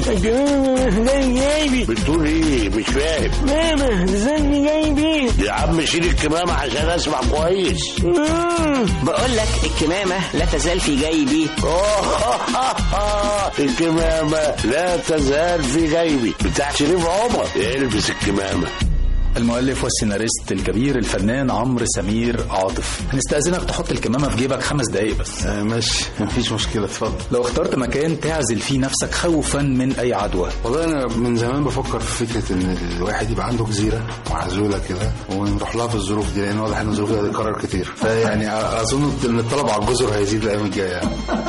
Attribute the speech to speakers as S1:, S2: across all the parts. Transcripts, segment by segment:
S1: الكمامة زي جايبي
S2: بتقول ايه مش فاهم
S1: ماما زي جايبي
S2: يا عم شيل الكمامة عشان اسمع كويس
S3: بقول لك الكمامة لا تزال في جيبي
S2: الكمامة لا تزال في جيبي بتاع شريف عمر البس الكمامة
S4: المؤلف والسيناريست الكبير الفنان عمرو سمير عاطف هنستأذنك تحط الكمامة في جيبك خمس دقايق بس
S5: آه ماشي مفيش مشكلة اتفضل
S4: لو اخترت مكان تعزل فيه نفسك خوفا من أي عدوى
S5: والله أنا من زمان بفكر في فكرة إن الواحد يبقى عنده جزيرة معزولة كده ونروح لها في الظروف دي لأن واضح إن الظروف دي هتتكرر كتير فيعني أظن إن الطلب على الجزر هيزيد الأيام الجاية يعني.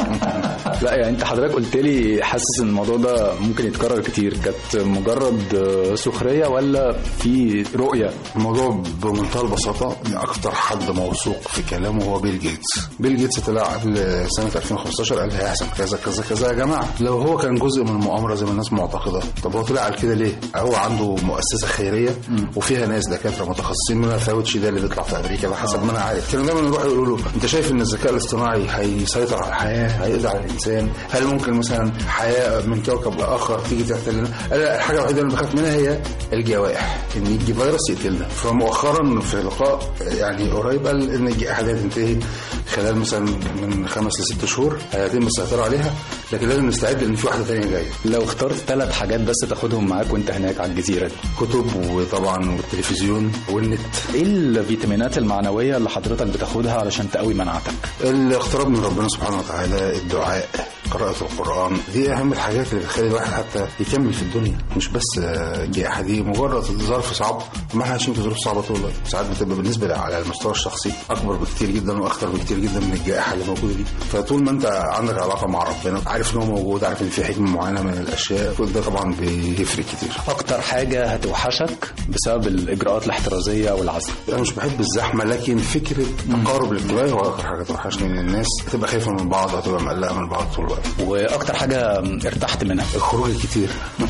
S4: لا يعني انت حضرتك قلت لي حاسس ان الموضوع ده ممكن يتكرر كتير كانت مجرد سخريه ولا في رؤيه
S5: الموضوع بمنتهى البساطه ان اكتر حد موثوق في كلامه هو بيل جيتس بيل جيتس طلع قبل سنه 2015 قال هيحصل كذا كذا كذا يا جماعه لو هو كان جزء من المؤامره زي ما الناس معتقده طب هو طلع قال كده ليه هو عنده مؤسسه خيريه وفيها ناس دكاتره متخصصين منها فاوتشي ده اللي بيطلع في امريكا ده حسب ما انا عارف كانوا دايما يروحوا يقولوا له انت شايف ان الذكاء الاصطناعي هيسيطر على الحياه هيقضي على الانسان هل ممكن مثلا حياه من كوكب لاخر تيجي تحتلنا لا الحاجه الوحيده اللي بخاف منها هي الجوائح ان يجي فيروس يقتلنا فمؤخرا في لقاء يعني قريب قال ان الجائحه دي هتنتهي خلال مثلا من خمس لست شهور هيتم السيطره عليها لكن لازم نستعد ان في واحده ثانيه جايه
S4: لو اخترت ثلاث حاجات بس تاخدهم معاك وانت هناك على الجزيره دي
S5: كتب وطبعا والتلفزيون والنت
S4: ايه الفيتامينات المعنويه اللي حضرتك بتاخدها علشان تقوي مناعتك
S5: الاقتراب من ربنا سبحانه وتعالى الدعاء قراءة القرآن دي أهم الحاجات اللي بتخلي الواحد حتى يكمل في الدنيا مش بس الجائحة دي مجرد ظرف صعب ما احنا عايشين في ظروف صعبة طول الوقت ساعات بتبقى بالنسبة على المستوى الشخصي أكبر بكتير جدا وأخطر بكتير جدا من الجائحة اللي موجودة دي فطول ما أنت عندك علاقة مع ربنا عارف إن هو موجود عارف إن في حكمة معينة من الأشياء كل ده طبعا بيفرق كتير
S4: أكتر حاجة هتوحشك بسبب الإجراءات الاحترازية والعزل
S5: أنا مش بحب الزحمة لكن فكرة تقارب الاجتماعي هو أكتر حاجة توحشني إن الناس تبقى خايفة من بعض وتبقى مقلقة من بعض طول الوقت
S4: واكتر حاجه ارتحت منها
S5: الخروج الكتير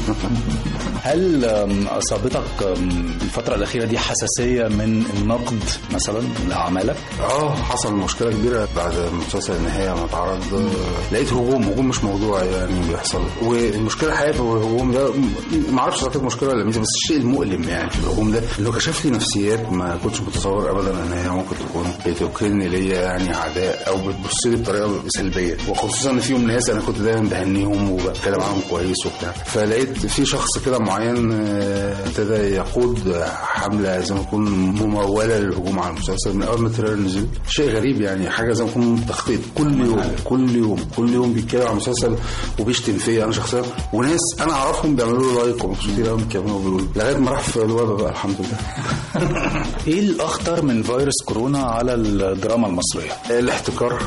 S4: هل اصابتك الفتره الاخيره دي حساسيه من النقد مثلا لاعمالك
S5: اه حصل مشكله كبيره بعد مسلسل النهايه ما اتعرض لقيت هجوم هجوم مش موضوعي يعني بيحصل والمشكله الحقيقه الهجوم ده ما اعرفش اعطيك مشكله ولا ميزه بس الشيء المؤلم يعني في الهجوم ده انه كشف لي نفسيات ما كنتش متصور ابدا ان هي ممكن تكون بتوكلني ليا يعني عداء او بتبص لي بطريقه سلبيه وخصوصا ان فيهم ناس انا كنت دايما بهنيهم وبتكلم عنهم كويس وبتاع فلقيت في شخص كده معين ابتدى يقود حمله زي ما يكون مموله للهجوم على المسلسل من اول ما التريلر نزل شيء غريب يعني حاجه زي ما يكون تخطيط كل يوم كل يوم كل يوم بيتكلم على المسلسل وبيشتم فيا انا شخصيا وناس انا اعرفهم بيعملوا له لايك ومبسوطين قوي بيتكلموا وبيقولوا لغايه ما راح في الوباء بقى الحمد لله
S4: ايه الاخطر من فيروس كورونا على الدراما المصريه؟
S5: الاحتكار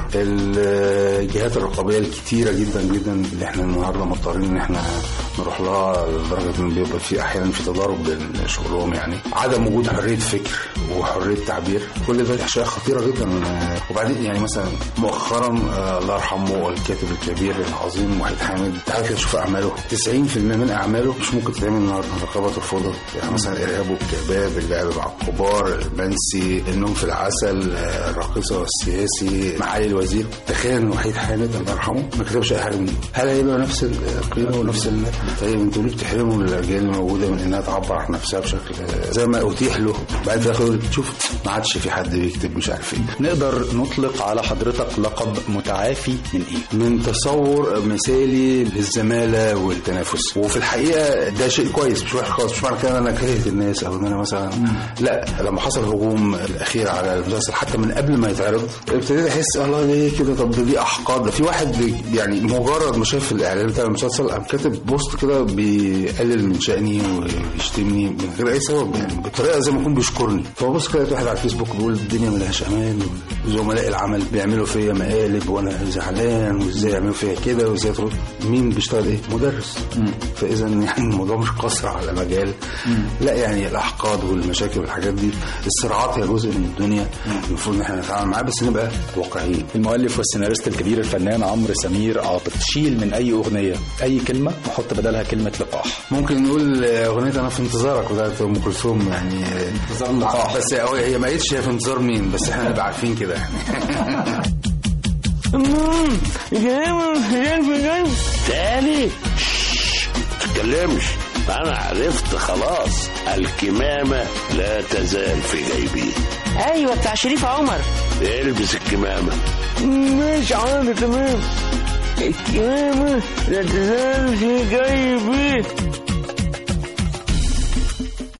S5: الجهات الرقابيه الكتيره جدا جدا اللي احنا النهارده مضطرين ان احنا نروح لها لدرجه ان بيبقى في احيانا في تضارب بين شغلهم يعني عدم وجود حريه فكر وحريه تعبير كل ده اشياء خطيره جدا وبعدين يعني مثلا مؤخرا الله يرحمه الكاتب الكبير العظيم وحيد حامد تعال كده تشوف اعماله 90% من اعماله مش ممكن تتعمل النهارده الرقابه ترفضها يعني مثلا الارهاب والكباب اللعب مع الكبار المنسي النوم في العسل الراقصه والسياسي معالي الوزير تخيل ان وحيد حامد الله يرحمه ما كتبش اي حاجه من دي هل هيبقى نفس القيمه ونفس ال... طيب انتوا ليه بتحرموا الاجيال الموجوده من انها تعبر عن نفسها بشكل زي ما اتيح له بعد في الاخر شوف ما عادش في حد بيكتب مش عارف ايه
S4: نقدر نطلق على حضرتك لقب متعافي من ايه؟
S5: من تصور مثالي للزماله والتنافس وفي الحقيقه ده شيء كويس مش وحش خالص مش معنى كده ان انا كرهت الناس او ان انا مثلا لا لما حصل الهجوم الاخير على المسلسل حتى من قبل ما يتعرض ابتديت احس الله ليه كده طب ده دي احقاد ده في واحد يعني مجرد ما شاف الاعلان بتاع المسلسل قام كاتب بوست كده بيقلل من شاني ويشتمني من غير اي سبب يعني بطريقه زي ما يكون بيشكرني فبص كده واحد على الفيسبوك بيقول الدنيا ملهاش امان زملاء العمل بيعملوا فيا مقالب وانا زعلان وازاي يعملوا فيا كده وازاي ترد مين بيشتغل ايه؟ مدرس فاذا يعني الموضوع مش قصر على مجال مم. لا يعني الاحقاد والمشاكل والحاجات دي الصراعات هي جزء من الدنيا المفروض ان احنا نتعامل معاها بس نبقى واقعيين
S4: المؤلف والسيناريست الكبير الفنان عمرو سمير عاطف شيل من اي اغنيه اي كلمه وحط بدلها كلمه لقاح
S5: ممكن نقول اغنيه انا في انتظارك بتاعت ام كلثوم يعني
S4: انتظار اللقاح
S5: بس هي ما قالتش هي في انتظار مين بس احنا نبقى عارفين كده يعني
S2: تاني تتكلمش انا عرفت خلاص الكمامة لا تزال في جيبي
S3: ايوه بتاع شريف عمر
S2: البس الكمامة
S1: مش عارف تمام الكمامة لا تزال في جيبي